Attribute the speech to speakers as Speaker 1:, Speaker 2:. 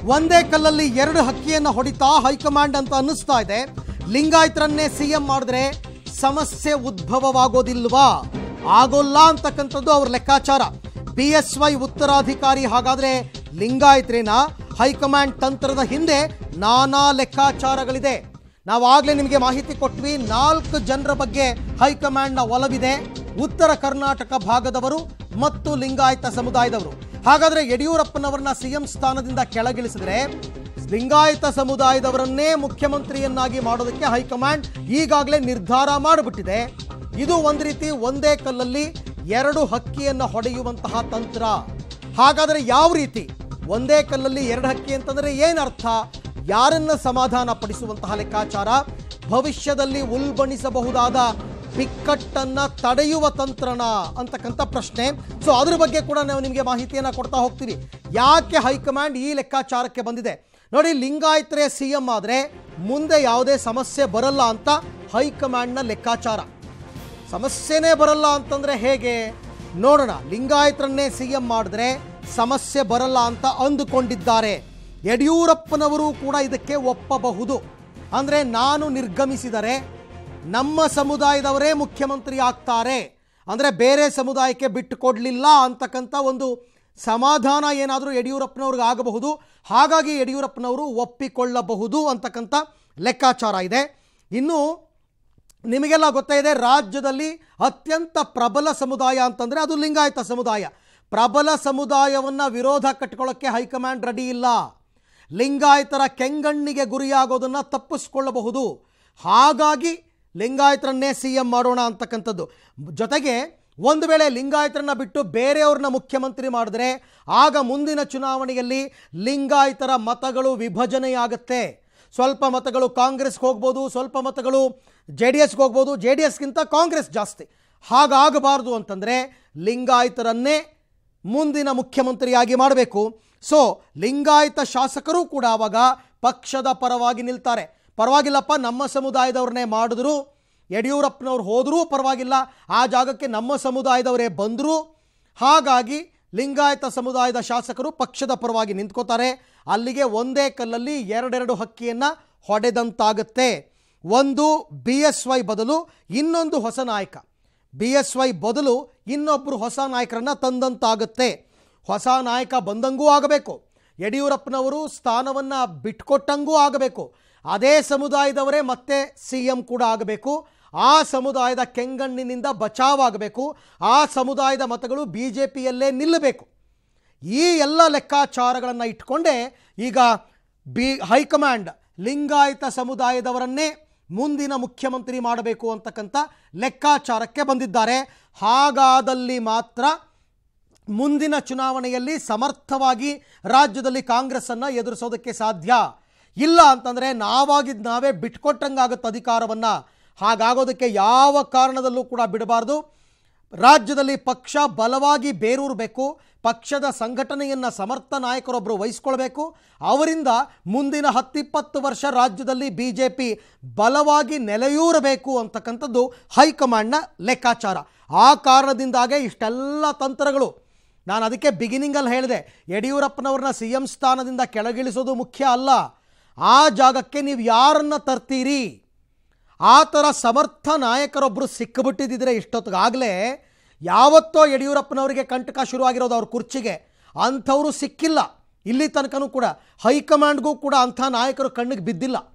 Speaker 1: ಒಂದೇ ಕಲ್ಲಲ್ಲಿ ಎರಡು ಹಕ್ಕಿಯನ್ನ ಹೊಡಿತಾ ಹೈಕಮಾಂಡ್ ಅಂತ ಅನ್ನಿಸ್ತಾ ಇದೆ ಲಿಂಗಾಯತರನ್ನೇ ಸಿಎಂ ಮಾಡಿದ್ರೆ ಸಮಸ್ಯೆ ಉದ್ಭವವಾಗೋದಿಲ್ವಾ ಆಗೋಲ್ಲ ಅಂತಕ್ಕಂಥದ್ದು ಅವ್ರ ಲೆಕ್ಕಾಚಾರ ಬಿ ಎಸ್ ವೈ ಉತ್ತರಾಧಿಕಾರಿ ಹಾಗಾದ್ರೆ ಲಿಂಗಾಯತರೇನ ಹೈಕಮಾಂಡ್ ತಂತ್ರದ ಹಿಂದೆ ನಾನಾ ಲೆಕ್ಕಾಚಾರಗಳಿದೆ ನಾವು ಆಗ್ಲೇ ನಿಮಗೆ ಮಾಹಿತಿ ಕೊಟ್ವಿ ನಾಲ್ಕು ಜನರ ಬಗ್ಗೆ ಹೈಕಮಾಂಡ್ನ ಒಲವಿದೆ ಉತ್ತರ ಕರ್ನಾಟಕ ಭಾಗದವರು ಮತ್ತು ಲಿಂಗಾಯತ ಸಮುದಾಯದವರು ಹಾಗಾದ್ರೆ ಯಡಿಯೂರಪ್ಪನವರನ್ನ ಸಿಎಂ ಸ್ಥಾನದಿಂದ ಕೆಳಗಿಳಿಸಿದ್ರೆ ಲಿಂಗಾಯತ ಸಮುದಾಯದವರನ್ನೇ ಮುಖ್ಯಮಂತ್ರಿಯನ್ನಾಗಿ ಮಾಡೋದಕ್ಕೆ ಹೈಕಮಾಂಡ್ ಈಗಾಗಲೇ ನಿರ್ಧಾರ ಮಾಡಿಬಿಟ್ಟಿದೆ ಇದು ಒಂದು ರೀತಿ ಒಂದೇ ಕಲ್ಲಲ್ಲಿ ಎರಡು ಹಕ್ಕಿಯನ್ನ ಹೊಡೆಯುವಂತಹ ತಂತ್ರ ಹಾಗಾದ್ರೆ ಯಾವ ರೀತಿ ಒಂದೇ ಕಲ್ಲಲ್ಲಿ ಎರಡು ಹಕ್ಕಿ ಅಂತಂದ್ರೆ ಏನರ್ಥ ಯಾರನ್ನ ಸಮಾಧಾನ ಪಡಿಸುವಂತಹ ಲೆಕ್ಕಾಚಾರ ಭವಿಷ್ಯದಲ್ಲಿ ಉಲ್ಬಣಿಸಬಹುದಾದ ಬಿಕ್ಕಟ್ಟನ್ನ ತಡೆಯುವ ತಂತ್ರನ ಅಂತಕ್ಕಂಥ ಪ್ರಶ್ನೆ ಸೊ ಅದ್ರ ಬಗ್ಗೆ ಕೂಡ ನಾವು ನಿಮಗೆ ಮಾಹಿತಿಯನ್ನ ಕೊಡ್ತಾ ಹೋಗ್ತೀವಿ ಯಾಕೆ ಹೈಕಮಾಂಡ್ ಈ ಲೆಕ್ಕಾಚಾರಕ್ಕೆ ಬಂದಿದೆ ನೋಡಿ ಲಿಂಗಾಯತರೇ ಸಿ ಎಂ ಆದರೆ ಮುಂದೆ ಯಾವುದೇ ಸಮಸ್ಯೆ ಬರಲ್ಲ ಅಂತ ಹೈಕಮಾಂಡ್ನ ಲೆಕ್ಕಾಚಾರ ಸಮಸ್ಯೆನೇ ಬರಲ್ಲ ಅಂತಂದ್ರೆ ಹೇಗೆ ನೋಡೋಣ ಲಿಂಗಾಯತರನ್ನೇ ಸಿ ಎಂ ಮಾಡಿದ್ರೆ ಸಮಸ್ಯೆ ಬರಲ್ಲ ಅಂತ ಅಂದುಕೊಂಡಿದ್ದಾರೆ ಯಡಿಯೂರಪ್ಪನವರು ಕೂಡ ಇದಕ್ಕೆ ಒಪ್ಪಬಹುದು ಅಂದರೆ ನಾನು ನಿರ್ಗಮಿಸಿದರೆ ನಮ್ಮ ಸಮುದಾಯದವರೇ ಮುಖ್ಯಮಂತ್ರಿ ಆಗ್ತಾರೆ ಅಂದರೆ ಬೇರೆ ಸಮುದಾಯಕ್ಕೆ ಬಿಟ್ಟು ಕೊಡಲಿಲ್ಲ ಅಂತಕ್ಕಂಥ ಒಂದು ಸಮಾಧಾನ ಏನಾದರೂ ಯಡಿಯೂರಪ್ಪನವ್ರಿಗೆ ಆಗಬಹುದು ಹಾಗಾಗಿ ಯಡಿಯೂರಪ್ಪನವರು ಒಪ್ಪಿಕೊಳ್ಳಬಹುದು ಅಂತಕ್ಕಂಥ ಲೆಕ್ಕಾಚಾರ ಇದೆ ಇನ್ನು ನಿಮಗೆಲ್ಲ ಗೊತ್ತೇ ಇದೆ ರಾಜ್ಯದಲ್ಲಿ ಅತ್ಯಂತ ಪ್ರಬಲ ಸಮುದಾಯ ಅಂತಂದರೆ ಅದು ಲಿಂಗಾಯತ ಸಮುದಾಯ ಪ್ರಬಲ ಸಮುದಾಯವನ್ನು ವಿರೋಧ ಕಟ್ಟಿಕೊಳ್ಳೋಕ್ಕೆ ಹೈಕಮಾಂಡ್ ರೆಡಿ ಇಲ್ಲ ಲಿಂಗಾಯತರ ಕೆಂಗಣ್ಣಿಗೆ ಗುರಿಯಾಗೋದನ್ನು ತಪ್ಪಿಸ್ಕೊಳ್ಳಬಹುದು ಹಾಗಾಗಿ ಲಿಂಗಾಯತರನ್ನೇ ಸಿ ಎಂ ಮಾಡೋಣ ಅಂತಕ್ಕಂಥದ್ದು ಜೊತೆಗೆ ಒಂದು ವೇಳೆ ಲಿಂಗಾಯತರನ್ನ ಬಿಟ್ಟು ಬೇರೆಯವ್ರನ್ನ ಮುಖ್ಯಮಂತ್ರಿ ಮಾಡಿದ್ರೆ ಆಗ ಮುಂದಿನ ಚುನಾವಣೆಯಲ್ಲಿ ಲಿಂಗಾಯತರ ಮತಗಳು ವಿಭಜನೆಯಾಗುತ್ತೆ ಸ್ವಲ್ಪ ಮತಗಳು ಕಾಂಗ್ರೆಸ್ಗೆ ಹೋಗ್ಬೋದು ಸ್ವಲ್ಪ ಮತಗಳು ಜೆ ಡಿ ಎಸ್ಗೆ ಹೋಗ್ಬೋದು ಜೆ ಡಿ ಎಸ್ಗಿಂತ ಕಾಂಗ್ರೆಸ್ ಜಾಸ್ತಿ ಹಾಗಾಗಬಾರ್ದು ಅಂತಂದರೆ ಲಿಂಗಾಯತರನ್ನೇ ಮುಂದಿನ ಮುಖ್ಯಮಂತ್ರಿಯಾಗಿ ಮಾಡಬೇಕು ಸೊ ಲಿಂಗಾಯತ ಶಾಸಕರು ಕೂಡ ಆವಾಗ ಪಕ್ಷದ ಪರವಾಗಿ ನಿಲ್ತಾರೆ ಪರವಾಗಿಲ್ಲಪ್ಪ ನಮ್ಮ ಸಮುದಾಯದವ್ರನ್ನೇ ಮಾಡಿದ್ರು ಯಡಿಯೂರಪ್ಪನವ್ರು ಹೋದರೂ ಪರವಾಗಿಲ್ಲ ಆ ಜಾಗಕ್ಕೆ ನಮ್ಮ ಸಮುದಾಯದವರೇ ಬಂದರು ಹಾಗಾಗಿ ಲಿಂಗಾಯತ ಸಮುದಾಯದ ಶಾಸಕರು ಪಕ್ಷದ ಪರವಾಗಿ ನಿಂತ್ಕೋತಾರೆ ಅಲ್ಲಿಗೆ ಒಂದೇ ಕಲ್ಲಲ್ಲಿ ಎರಡೆರಡು ಹಕ್ಕಿಯನ್ನು ಹೊಡೆದಂತಾಗುತ್ತೆ ಒಂದು ಬಿ ಎಸ್ ವೈ ಬದಲು ಇನ್ನೊಂದು ಹೊಸ ನಾಯಕ ಬಿ ಎಸ್ ವೈ ಬದಲು ಇನ್ನೊಬ್ಬರು ಹೊಸ ನಾಯಕರನ್ನು ತಂದಂತಾಗುತ್ತೆ ಹೊಸ ನಾಯಕ ಬಂದಂಗೂ ಆಗಬೇಕು ಯಡಿಯೂರಪ್ಪನವರು ಸ್ಥಾನವನ್ನು ಬಿಟ್ಕೊಟ್ಟಂಗೂ ಆಗಬೇಕು ಅದೇ ಸಮುದಾಯದವರೇ ಮತ್ತೆ ಸಿ ಎಂ ಕೂಡ ಆಗಬೇಕು ಆ ಸಮುದಾಯದ ಕೆಂಗಣ್ಣಿನಿಂದ ಬಚಾವಾಗಬೇಕು ಆ ಸಮುದಾಯದ ಮತಗಳು ಬಿ ಜೆ ಪಿಯಲ್ಲೇ ನಿಲ್ಲಬೇಕು ಈ ಎಲ್ಲ ಲೆಕ್ಕಾಚಾರಗಳನ್ನು ಇಟ್ಕೊಂಡೇ ಈಗ ಬಿ ಹೈಕಮಾಂಡ್ ಲಿಂಗಾಯತ ಸಮುದಾಯದವರನ್ನೇ ಮುಂದಿನ ಮುಖ್ಯಮಂತ್ರಿ ಮಾಡಬೇಕು ಅಂತಕ್ಕಂಥ ಲೆಕ್ಕಾಚಾರಕ್ಕೆ ಬಂದಿದ್ದಾರೆ ಹಾಗಾದಲ್ಲಿ ಮಾತ್ರ ಮುಂದಿನ ಚುನಾವಣೆಯಲ್ಲಿ ಸಮರ್ಥವಾಗಿ ರಾಜ್ಯದಲ್ಲಿ ಕಾಂಗ್ರೆಸ್ಸನ್ನು ಎದುರಿಸೋದಕ್ಕೆ ಸಾಧ್ಯ ಇಲ್ಲ ಅಂತಂದರೆ ನಾವಾಗಿದ್ದು ನಾವೇ ಬಿಟ್ಕೊಟ್ಟಂಗಾಗುತ್ತೆ ಅಧಿಕಾರವನ್ನು ಹಾಗಾಗೋದಕ್ಕೆ ಯಾವ ಕಾರಣದಲ್ಲೂ ಕೂಡ ಬಿಡಬಾರ್ದು ರಾಜ್ಯದಲ್ಲಿ ಪಕ್ಷ ಬಲವಾಗಿ ಬೇರೂರಬೇಕು ಪಕ್ಷದ ಸಂಘಟನೆಯನ್ನು ಸಮರ್ಥ ನಾಯಕರೊಬ್ಬರು ವಹಿಸ್ಕೊಳ್ಬೇಕು ಅವರಿಂದ ಮುಂದಿನ ಹತ್ತಿಪ್ಪತ್ತು ವರ್ಷ ರಾಜ್ಯದಲ್ಲಿ ಬಿ ಜೆ ಪಿ ಬಲವಾಗಿ ನೆಲೆಯೂರಬೇಕು ಅಂತಕ್ಕಂಥದ್ದು ಹೈಕಮಾಂಡ್ನ ಲೆಕ್ಕಾಚಾರ ಆ ಕಾರಣದಿಂದಾಗೆ ಇಷ್ಟೆಲ್ಲ ತಂತ್ರಗಳು ನಾನು ಅದಕ್ಕೆ ಬಿಗಿನಿಂಗಲ್ಲಿ ಹೇಳಿದೆ ಯಡಿಯೂರಪ್ಪನವ್ರನ್ನ ಸಿ ಎಂ ಸ್ಥಾನದಿಂದ ಕೆಳಗಿಳಿಸೋದು ಮುಖ್ಯ ಅಲ್ಲ ಆ ಜಾಗಕ್ಕೆ ನೀವು ಯಾರನ್ನು ತರ್ತೀರಿ ಆ ಥರ ಸಮರ್ಥ ನಾಯಕರೊಬ್ಬರು ಸಿಕ್ಕಿಬಿಟ್ಟಿದ್ದಿದ್ರೆ ಇಷ್ಟೊತ್ತಿಗಾಗಲೇ ಯಾವತ್ತೋ ಯಡಿಯೂರಪ್ಪನವರಿಗೆ ಕಂಟಕ ಶುರುವಾಗಿರೋದು ಅವ್ರ ಕುರ್ಚಿಗೆ ಅಂಥವರು ಸಿಕ್ಕಿಲ್ಲ ಇಲ್ಲಿ ತನಕನೂ ಕೂಡ ಹೈಕಮಾಂಡ್ಗೂ ಕೂಡ ಅಂಥ ನಾಯಕರು ಕಣ್ಣಿಗೆ ಬಿದ್ದಿಲ್ಲ